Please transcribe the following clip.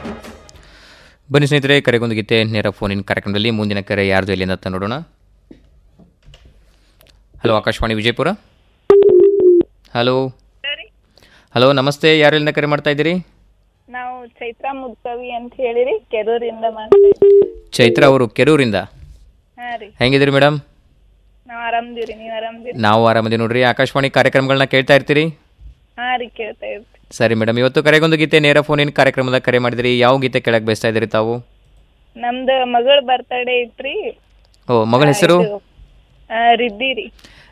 ಬನ್ನಿ ಸ್ನೇಹಿತರೆ ಕರೆಗೊಂದು ಗೀತೆ ನೇರ ಫೋನಿನ ಕಾರ್ಯಕ್ರಮದಲ್ಲಿ ಮುಂದಿನ ಕರೆ ಯಾರ್ದು ಎಲ್ಲಿಂದ ಅಂತ ನೋಡೋಣ hello Akashvani Vijayapura hello hello ನಮಸ್ತೆ ಯಾರೆಲ್ಲಿಂದ ಕರೆ ಮಾಡ್ತಾ ಇದ್ದೀರಿ ನಾವು ಚೈತ್ರ ಮುದ್ಕವಿ ಅಂತ ಹೇಳಿರಿ ಕೆರೂರಿಂದ ಮಾಡ್ತಾ ಇದ್ದೀವಿ ಚೈತ್ರ ಅವರು ಕೆರೂರಿಂದ ಹಾ ರೀ ಹೆಂಗಿದ್ದೀರಿ ಮೇಡಮ್ ನಾವ್ ಆರಾಮದಿರಿ ನೀವ್ ಆರಾಮದಿರಿ ನಾವು ಆರಾಮದಿ ನೋಡ್ರಿ ಆಕಾಶವಾಣಿ ಕಾರ್ಯಕ್ರಮಗಳನ್ನ ಕೇಳ್ತಾ ಇರ್ತೀರಿ ಹಾ ರೀ ಕೇಳ್ತಾ ಇರ್ತೀವಿ ಸರಿ ಮೇಡಮ್ ಇವತ್ತು ಕರೆಗೊಂದು ಗೀತೆ ನೇರ ಫೋನಿನ ಕಾರ್ಯಕ್ರಮದ ಕರೆ ಮಾಡಿದಿರಿ ಯಾವ ಗೀತೆ ಕೇಳಕ್ಕೆ ಬಯಸ್ತಾ ಇದ್ದೀರಿ ತಾವು ನಮ್ದು ಮಗಳ ಬರ್ತಡೇ ಐತ್ರಿ ಓ ಮಗಳ ಹೆಸರು ಆ, ರಿದ್ದಿ ರೀ